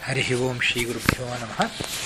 हरिः ओं श्रीगुरुभ्यो नमः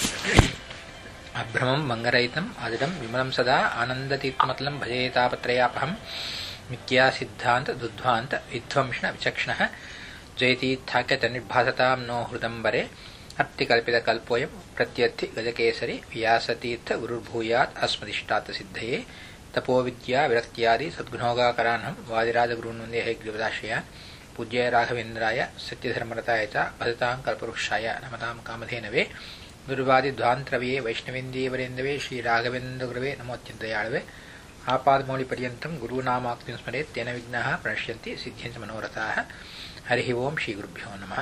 अभ्रमं मङ्गरहितम् अदिडं विमलं सदा आनन्दतीर्थमतलं भजेतापत्रयापहं मिथ्या सिद्धान्त दुध्वान्त विध्वंसण विचक्षणः जयतीर्थाख्यतनिर्भासतां नो हृदम्बरे अत्तिकल्पितकल्पोऽयं प्रत्यर्थि गजकेसरि व्यासतीर्थ गुरुर्भूयात् अस्मदिष्टात् सिद्धये तपोविद्या विरक्त्यादि सद्गुणोगाकरान्हं वादिराजगुरून् वन्दे हयग्रीवदाश्रया पूज्याय राघवेन्द्राय सत्यधर्मरताय च भजतां कल्पवृक्षाय नमतां कामधेनवे दुर्वादिध्वान्तरवे वैष्णवेन्दीवरेन्दवे श्रीराघवेन्द्रगुरवे नमोऽत्यन्तयाळवे आपादमौलिपर्यन्तं गुरूनामाक्तिं स्मरेत् तेन विघ्नाः प्रणश्यन्ति सिद्ध्यन्ति मनोरथाः हरिः ओं श्रीगुरुभ्यो नमः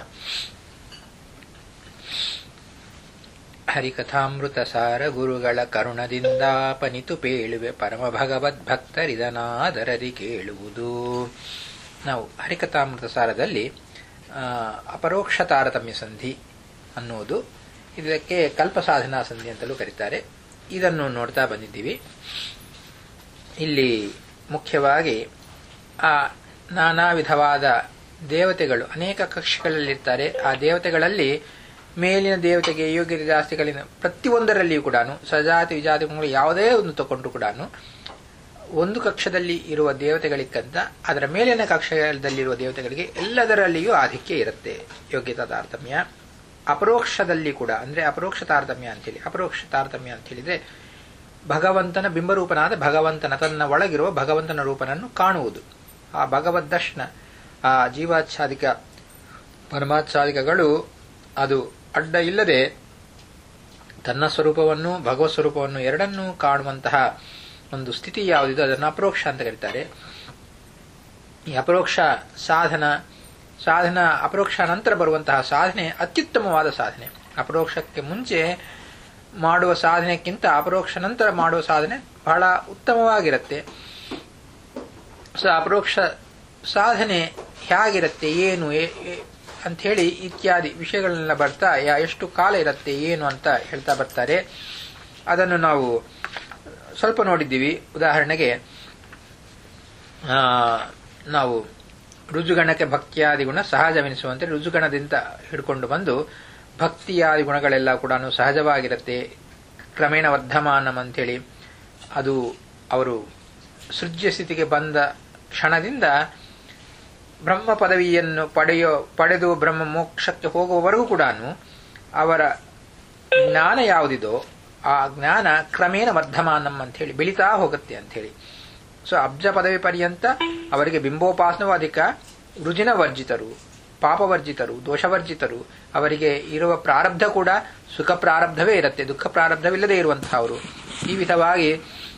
ಹರಿಕಥಾಮೃತಸಾರ ಗುರುಗಳ ಕರುಣದಿಂದಾಪನಿತು ಪೇಳುವೆ ಪರಮ ಭಗವದ್ಭಕ್ತರಿದನಾದರದಿ ಕೇಳುವುದು ನಾವು ಹರಿಕಥಾಮೃತ ಸಾರದಲ್ಲಿ ಅಪರೋಕ್ಷ ತಾರತಮ್ಯ ಸಂಧಿ ಅನ್ನುವುದು ಇದಕ್ಕೆ ಕಲ್ಪಸಾಧನಾ ಸಂಧಿ ಅಂತಲೂ ಕರೀತಾರೆ ಇದನ್ನು ನೋಡ್ತಾ ಬಂದಿದ್ದೀವಿ ಇಲ್ಲಿ ಮುಖ್ಯವಾಗಿ ಆ ನಾನಾ ವಿಧವಾದ ದೇವತೆಗಳು ಅನೇಕ ಕಕ್ಷೆಗಳಲ್ಲಿರ್ತಾರೆ ಆ ದೇವತೆಗಳಲ್ಲಿ ಮೇಲಿನ ದೇವತೆಗೆ ಯೋಗ್ಯತೆ ಜಾಸ್ತಿಗಳಿನ ಪ್ರತಿಯೊಂದರಲ್ಲಿಯೂ ಕೂಡ ಸಜಾತಿ ವಿಜಾತಿಗಳು ಯಾವುದೇ ಒಂದು ತಗೊಂಡು ಕೂಡ ಒಂದು ಕಕ್ಷದಲ್ಲಿ ಇರುವ ದೇವತೆಗಳಿಗಂತ ಅದರ ಮೇಲಿನ ಕಕ್ಷದಲ್ಲಿರುವ ದೇವತೆಗಳಿಗೆ ಎಲ್ಲದರಲ್ಲಿಯೂ ಆಧಿಕ್ಯ ಇರುತ್ತೆ ಯೋಗ್ಯತಾ ತಾರತಮ್ಯ ಅಪರೋಕ್ಷದಲ್ಲಿ ಕೂಡ ಅಂದ್ರೆ ಅಪರೋಕ್ಷ ತಾರತಮ್ಯ ಅಂತೇಳಿ ಅಪರೋಕ್ಷ ತಾರತಮ್ಯ ಅಂತ ಹೇಳಿದ್ರೆ ಭಗವಂತನ ಬಿಂಬರೂಪನಾದ ಭಗವಂತನ ತನ್ನ ಒಳಗಿರುವ ಭಗವಂತನ ರೂಪನನ್ನು ಕಾಣುವುದು ಆ ಭಗವದ್ ದರ್ಶನ ಆ ಜೀವಾಚ್ಛಾದಿಕ ಪರಮಾಚ್ಛಾದಿಕಗಳು ಅದು ಅಡ್ಡ ಇಲ್ಲದೆ ತನ್ನ ಸ್ವರೂಪವನ್ನು ಭಗವತ್ ಸ್ವರೂಪವನ್ನು ಎರಡನ್ನೂ ಕಾಣುವಂತಹ ಒಂದು ಸ್ಥಿತಿ ಯಾವುದಿದೆ ಅದನ್ನು ಅಪರೋಕ್ಷ ಅಂತ ಕರೀತಾರೆ ಈ ಅಪರೋಕ್ಷ ಸಾಧನ ಸಾಧನ ಅಪರೋಕ್ಷ ನಂತರ ಬರುವಂತಹ ಸಾಧನೆ ಅತ್ಯುತ್ತಮವಾದ ಸಾಧನೆ ಅಪರೋಕ್ಷಕ್ಕೆ ಮುಂಚೆ ಮಾಡುವ ಸಾಧನೆಕ್ಕಿಂತ ಅಪರೋಕ್ಷ ನಂತರ ಮಾಡುವ ಸಾಧನೆ ಬಹಳ ಉತ್ತಮವಾಗಿರುತ್ತೆ ಸೊ ಅಪರೋಕ್ಷ ಸಾಧನೆ ಹೇಗಿರುತ್ತೆ ಏನು ಅಂಥೇಳಿ ಇತ್ಯಾದಿ ವಿಷಯಗಳನ್ನೆಲ್ಲ ಬರ್ತಾ ಎಷ್ಟು ಕಾಲ ಇರುತ್ತೆ ಏನು ಅಂತ ಹೇಳ್ತಾ ಬರ್ತಾರೆ ಅದನ್ನು ನಾವು ಸ್ವಲ್ಪ ನೋಡಿದ್ದೀವಿ ಉದಾಹರಣೆಗೆ ನಾವು ರುಜುಗಣಕ್ಕೆ ಭಕ್ತಿಯಾದಿ ಗುಣ ಸಹಜವೆನಿಸುವಂತೆ ರುಜುಗಣದಿಂದ ಹಿಡ್ಕೊಂಡು ಬಂದು ಭಕ್ತಿಯಾದಿ ಗುಣಗಳೆಲ್ಲ ಕೂಡ ಸಹಜವಾಗಿರುತ್ತೆ ಕ್ರಮೇಣ ವರ್ಧಮಾನಂ ಅಂಥೇಳಿ ಅದು ಅವರು ಸೃಜ್ಯ ಸ್ಥಿತಿಗೆ ಬಂದ ಕ್ಷಣದಿಂದ ಬ್ರಹ್ಮ ಪದವಿಯನ್ನು ಪಡೆಯೋ ಪಡೆದು ಬ್ರಹ್ಮ ಮೋಕ್ಷಕ್ಕೆ ಹೋಗುವವರೆಗೂ ಕೂಡ ಅವರ ಜ್ಞಾನ ಯಾವುದಿದೋ ಆ ಜ್ಞಾನ ಕ್ರಮೇಣ ವರ್ಧಮಾನಂ ಅಂತ ಹೇಳಿ ಬೆಳೀತಾ ಹೋಗುತ್ತೆ ಅಂತ ಹೇಳಿ ಸೊ ಅಬ್ಜ ಪದವಿ ಪರ್ಯಂತ ಅವರಿಗೆ ಬಿಂಬೋಪಾಸನವೂ ಅಧಿಕ ರುಜಿನ ವರ್ಜಿತರು ಪಾಪವರ್ಜಿತರು ದೋಷವರ್ಜಿತರು ಅವರಿಗೆ ಇರುವ ಪ್ರಾರಬ್ಧ ಕೂಡ ಸುಖ ಪ್ರಾರಬ್ಧವೇ ಇರುತ್ತೆ ದುಃಖ ಪ್ರಾರಬ್ಧವಿಲ್ಲದೆ ಇರುವಂತಹ ಅವರು ಈ ವಿಧವಾಗಿ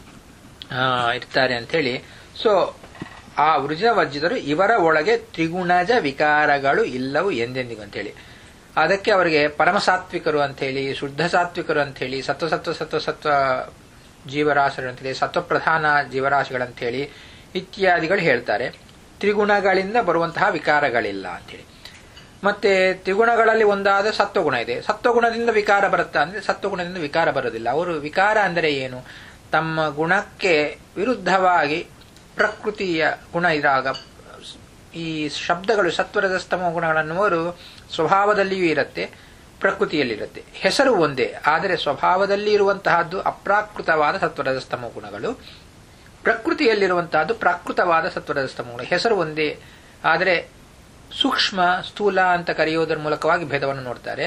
ಇರ್ತಾರೆ ಅಂಥೇಳಿ ಸೊ ಆ ವೃಜ ವರ್ಜಿತರು ಇವರ ಒಳಗೆ ತ್ರಿಗುಣಜ ವಿಕಾರಗಳು ಇಲ್ಲವು ಎಂದೆಂದಿಗೂ ಅಂತೇಳಿ ಅದಕ್ಕೆ ಅವರಿಗೆ ಪರಮಸಾತ್ವಿಕರು ಅಂತೇಳಿ ಶುದ್ಧ ಸಾತ್ವಿಕರು ಅಂತೇಳಿ ಸತ್ವ ಸತ್ವ ಸತ್ವ ಸತ್ವ ಜೀವರಾಶಿಗಳು ಅಂತೇಳಿ ಸತ್ವಪ್ರಧಾನ ಜೀವರಾಶಿಗಳಂತೇಳಿ ಇತ್ಯಾದಿಗಳು ಹೇಳ್ತಾರೆ ತ್ರಿಗುಣಗಳಿಂದ ಬರುವಂತಹ ವಿಕಾರಗಳಿಲ್ಲ ಅಂತೇಳಿ ಮತ್ತೆ ತ್ರಿಗುಣಗಳಲ್ಲಿ ಒಂದಾದ ಸತ್ವಗುಣ ಇದೆ ಸತ್ವಗುಣದಿಂದ ವಿಕಾರ ಬರುತ್ತಾ ಅಂದ್ರೆ ಸತ್ವಗುಣದಿಂದ ವಿಕಾರ ಬರೋದಿಲ್ಲ ಅವರು ವಿಕಾರ ಅಂದರೆ ಏನು ತಮ್ಮ ಗುಣಕ್ಕೆ ವಿರುದ್ಧವಾಗಿ ಪ್ರಕೃತಿಯ ಗುಣ ಇದ್ದಾಗ ಈ ಶಬ್ದಗಳು ಸತ್ವರಜಸ್ತಮ ಗುಣಗಳನ್ನುವರು ಸ್ವಭಾವದಲ್ಲಿಯೂ ಇರುತ್ತೆ ಪ್ರಕೃತಿಯಲ್ಲಿರುತ್ತೆ ಹೆಸರು ಒಂದೇ ಆದರೆ ಸ್ವಭಾವದಲ್ಲಿ ಇರುವಂತಹದ್ದು ಅಪ್ರಾಕೃತವಾದ ಸತ್ವರಜಸ್ತಮ ಗುಣಗಳು ಪ್ರಕೃತಿಯಲ್ಲಿರುವಂತಹದ್ದು ಪ್ರಾಕೃತವಾದ ಸತ್ವರಜಸ್ತಮ ಗುಣ ಹೆಸರು ಒಂದೇ ಆದರೆ ಸೂಕ್ಷ್ಮ ಸ್ಥೂಲ ಅಂತ ಕರೆಯುವುದರ ಮೂಲಕವಾಗಿ ಭೇದವನ್ನು ನೋಡ್ತಾರೆ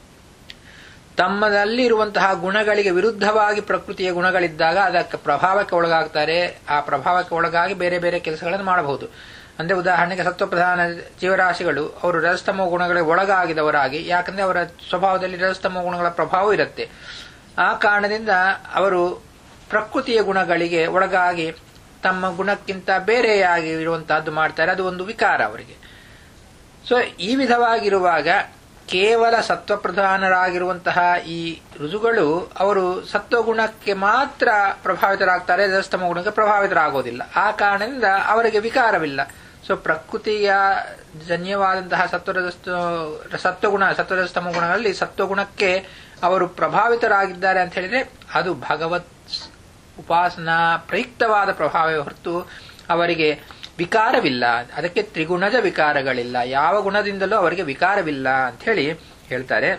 ತಮ್ಮದಲ್ಲಿರುವಂತಹ ಗುಣಗಳಿಗೆ ವಿರುದ್ಧವಾಗಿ ಪ್ರಕೃತಿಯ ಗುಣಗಳಿದ್ದಾಗ ಅದಕ್ಕೆ ಪ್ರಭಾವಕ್ಕೆ ಒಳಗಾಗ್ತಾರೆ ಆ ಪ್ರಭಾವಕ್ಕೆ ಒಳಗಾಗಿ ಬೇರೆ ಬೇರೆ ಕೆಲಸಗಳನ್ನು ಮಾಡಬಹುದು ಅಂದ್ರೆ ಉದಾಹರಣೆಗೆ ಸತ್ವಪ್ರಧಾನ ಜೀವರಾಶಿಗಳು ಅವರು ರಜಸ್ತಮ ಗುಣಗಳಿಗೆ ಒಳಗಾಗಿದವರಾಗಿ ಯಾಕಂದ್ರೆ ಅವರ ಸ್ವಭಾವದಲ್ಲಿ ರಜಸ್ತಮ ಗುಣಗಳ ಪ್ರಭಾವ ಇರುತ್ತೆ ಆ ಕಾರಣದಿಂದ ಅವರು ಪ್ರಕೃತಿಯ ಗುಣಗಳಿಗೆ ಒಳಗಾಗಿ ತಮ್ಮ ಗುಣಕ್ಕಿಂತ ಬೇರೆಯಾಗಿ ಇರುವಂತಹದ್ದು ಮಾಡ್ತಾರೆ ಅದು ಒಂದು ವಿಕಾರ ಅವರಿಗೆ ಸೊ ಈ ವಿಧವಾಗಿರುವಾಗ ಕೇವಲ ಸತ್ವಪ್ರಧಾನರಾಗಿರುವಂತಹ ಈ ರುಜುಗಳು ಅವರು ಸತ್ವಗುಣಕ್ಕೆ ಮಾತ್ರ ಪ್ರಭಾವಿತರಾಗ್ತಾರೆ ರಜಸ್ತಮ ಗುಣಕ್ಕೆ ಪ್ರಭಾವಿತರಾಗೋದಿಲ್ಲ ಆ ಕಾರಣದಿಂದ ಅವರಿಗೆ ವಿಕಾರವಿಲ್ಲ ಸೊ ಪ್ರಕೃತಿಯ ಜನ್ಯವಾದಂತಹ ಸತ್ವರಜಸ್ತ ಸತ್ವಗುಣ ಸತ್ವರಜಸ್ತಮ ಗುಣಗಳಲ್ಲಿ ಸತ್ವಗುಣಕ್ಕೆ ಅವರು ಪ್ರಭಾವಿತರಾಗಿದ್ದಾರೆ ಅಂತ ಹೇಳಿದ್ರೆ ಅದು ಭಗವತ್ ಉಪಾಸನಾ ಪ್ರಯುಕ್ತವಾದ ಪ್ರಭಾವವೇ ಹೊರತು ಅವರಿಗೆ ವಿಕಾರವಿಲ್ಲ ಅದಕ್ಕೆ ತ್ರಿಗುಣಜ ವಿಕಾರಗಳಿಲ್ಲ ಯಾವ ಗುಣದಿಂದಲೂ ಅವರಿಗೆ ವಿಕಾರವಿಲ್ಲ ಅಂತ ಹೇಳಿ ಹೇಳ್ತಾರೆ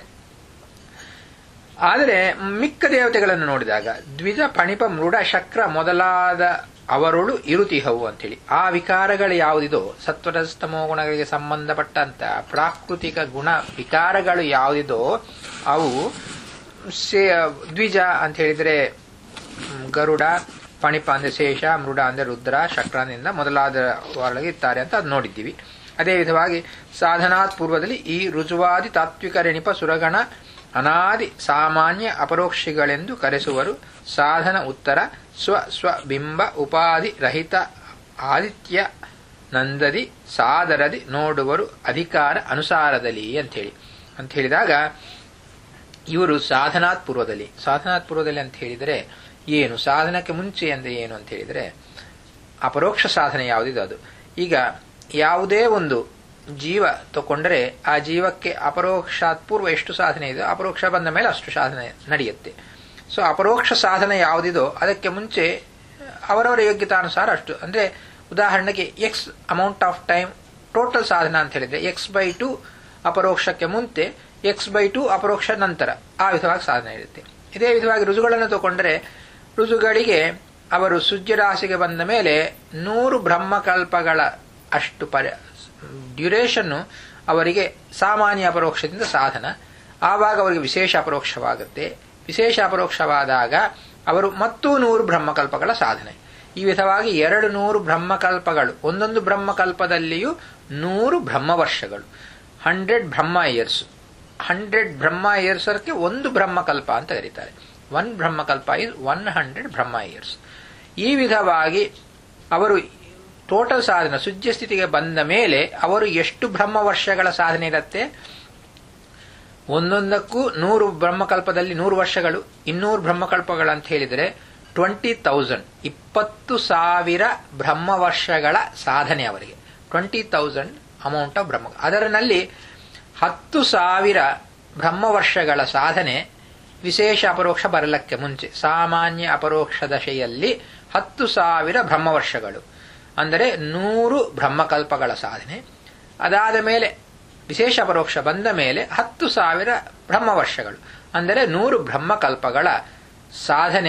ಆದರೆ ಮಿಕ್ಕ ದೇವತೆಗಳನ್ನು ನೋಡಿದಾಗ ದ್ವಿಜ ಪಣಿಪ ಮೃಡ ಶಕ್ರ ಮೊದಲಾದ ಅವರುಳು ಇರುತಿಹವು ಅಂತೇಳಿ ಆ ವಿಕಾರಗಳು ಯಾವುದಿದೋ ಸತ್ವರಸ್ತಮೋ ಗುಣಗಳಿಗೆ ಸಂಬಂಧಪಟ್ಟಂತ ಪ್ರಾಕೃತಿಕ ಗುಣ ವಿಕಾರಗಳು ಯಾವುದಿದೋ ಅವು ಸೇ ದ್ವಿಜ ಅಂತ ಹೇಳಿದ್ರೆ ಗರುಡ ಪಣಿಪ ಅಂದ್ರೆ ಶೇಷ ಮೃಡ ಅಂದ್ರೆ ರುದ್ರ ಶಕ್ರನಿಂದ ಮೊದಲಾದ ಒಳಗೆ ಇರ್ತಾರೆ ಅಂತ ಅದು ನೋಡಿದ್ದೀವಿ ಅದೇ ವಿಧವಾಗಿ ಸಾಧನಾತ್ ಪೂರ್ವದಲ್ಲಿ ಈ ರುಜುವಾದಿ ತಾತ್ವಿಕ ರೆಣಿಪ ಸುರಗಣ ಅನಾದಿ ಸಾಮಾನ್ಯ ಅಪರೋಕ್ಷಿಗಳೆಂದು ಕರೆಸುವರು ಸಾಧನ ಉತ್ತರ ಸ್ವ ಸ್ವ ಬಿಂಬ ಉಪಾಧಿ ರಹಿತ ಆದಿತ್ಯ ನಂದದಿ ಸಾದರದಿ ನೋಡುವರು ಅಧಿಕಾರ ಅನುಸಾರದಲ್ಲಿ ಅಂತೇಳಿ ಅಂತ ಹೇಳಿದಾಗ ಇವರು ಸಾಧನಾತ್ ಪೂರ್ವದಲ್ಲಿ ಸಾಧನಾತ್ ಪೂರ್ವದಲ್ಲಿ ಅಂತ ಹೇಳಿದರೆ ಏನು ಸಾಧನಕ್ಕೆ ಮುಂಚೆ ಅಂದ್ರೆ ಏನು ಅಂತ ಹೇಳಿದರೆ ಅಪರೋಕ್ಷ ಸಾಧನೆ ಯಾವುದಿದೆ ಅದು ಈಗ ಯಾವುದೇ ಒಂದು ಜೀವ ತಗೊಂಡ್ರೆ ಆ ಜೀವಕ್ಕೆ ಅಪರೋಕ್ಷಾತ್ ಪೂರ್ವ ಎಷ್ಟು ಸಾಧನೆ ಇದೆ ಅಪರೋಕ್ಷ ಬಂದ ಮೇಲೆ ಅಷ್ಟು ಸಾಧನೆ ನಡೆಯುತ್ತೆ ಸೊ ಅಪರೋಕ್ಷ ಸಾಧನೆ ಯಾವುದಿದೋ ಅದಕ್ಕೆ ಮುಂಚೆ ಅವರವರ ಯೋಗ್ಯತಾನುಸಾರ ಅಷ್ಟು ಅಂದ್ರೆ ಉದಾಹರಣೆಗೆ X amount of time total ಸಾಧನ ಅಂತ ಹೇಳಿದ್ರೆ ಎಕ್ಸ್ ಬೈ ಟು ಅಪರೋಕ್ಷಕ್ಕೆ ಮುಂಚೆ ಎಕ್ಸ್ ಬೈ ಟು ಅಪರೋಕ್ಷ ನಂತರ ಆ ವಿಧವಾಗಿ ಸಾಧನೆ ಇರುತ್ತೆ ಇದೇ ವಿಧವಾಗಿ ರುಜುಗಳನ್ನು ತಗೊಂಡ್ರೆ ರುಜುಗಳಿಗೆ ಅವರು ಸುಜ್ಯರಾಶಿಗೆ ಬಂದ ಮೇಲೆ ನೂರು ಬ್ರಹ್ಮಕಲ್ಪಗಳ ಅಷ್ಟು ಪರ ಡ್ಯುರೇಷನ್ನು ಅವರಿಗೆ ಸಾಮಾನ್ಯ ಅಪರೋಕ್ಷದಿಂದ ಸಾಧನ ಆವಾಗ ಅವರಿಗೆ ವಿಶೇಷ ಅಪರೋಕ್ಷವಾಗುತ್ತೆ ವಿಶೇಷ ಅಪರೋಕ್ಷವಾದಾಗ ಅವರು ಮತ್ತೂ ನೂರು ಬ್ರಹ್ಮಕಲ್ಪಗಳ ಸಾಧನೆ ಈ ವಿಧವಾಗಿ ಎರಡು ನೂರು ಬ್ರಹ್ಮಕಲ್ಪಗಳು ಒಂದೊಂದು ಬ್ರಹ್ಮಕಲ್ಪದಲ್ಲಿಯೂ ನೂರು ಬ್ರಹ್ಮವರ್ಷಗಳು hundred Brahma years hundred Brahma ಇಯರ್ಸಕ್ಕೆ ಒಂದು ಬ್ರಹ್ಮಕಲ್ಪ ಅಂತ ಕರೀತಾರೆ ಒನ್ ಬ್ರಹ್ಮಕಲ್ಪ is one hundred Brahma years ಈ ವಿಧವಾಗಿ ಅವರು ಟೋಟಲ್ ಸಾಧನ ಸುಜ್ಯ ಸ್ಥಿತಿಗೆ ಬಂದ ಮೇಲೆ ಅವರು ಎಷ್ಟು ಬ್ರಹ್ಮ ವರ್ಷಗಳ ಸಾಧನೆ ಇರುತ್ತೆ ಒಂದೊಂದಕ್ಕೂ ನೂರು ಬ್ರಹ್ಮಕಲ್ಪದಲ್ಲಿ ನೂರು ವರ್ಷಗಳು ಇನ್ನೂರು ಬ್ರಹ್ಮಕಲ್ಪಗಳು ಅಂತ ಹೇಳಿದರೆ ಟ್ವೆಂಟಿ ತೌಸಂಡ್ ಇಪ್ಪತ್ತು ಸಾವಿರ ಬ್ರಹ್ಮ ವರ್ಷಗಳ ಸಾಧನೆ ಅವರಿಗೆ twenty thousand amount of Brahma ಅದರಲ್ಲಿ ಹತ್ತು ಸಾವಿರ ಬ್ರಹ್ಮ ವರ್ಷಗಳ ಸಾಧನೆ ವಿಶೇಷ ಅಪರೋಕ್ಷ ಬರಲಕ್ಕೆ ಮುಂಚೆ ಸಾಮಾನ್ಯ ಅಪರೋಕ್ಷ ದಶೆಯಲ್ಲಿ ಹತ್ತು ಸಾವಿರ ಬ್ರಹ್ಮವರ್ಷಗಳು ಅಂದರೆ ನೂರು ಬ್ರಹ್ಮಕಲ್ಪಗಳ ಸಾಧನೆ ಅದಾದ ಮೇಲೆ ವಿಶೇಷ ಪರೋಕ್ಷ ಬಂದ ಮೇಲೆ ಹತ್ತು ಸಾವಿರ ಬ್ರಹ್ಮವರ್ಷಗಳು ಅಂದರೆ ನೂರು ಬ್ರಹ್ಮಕಲ್ಪಗಳ ಸಾಧನೆ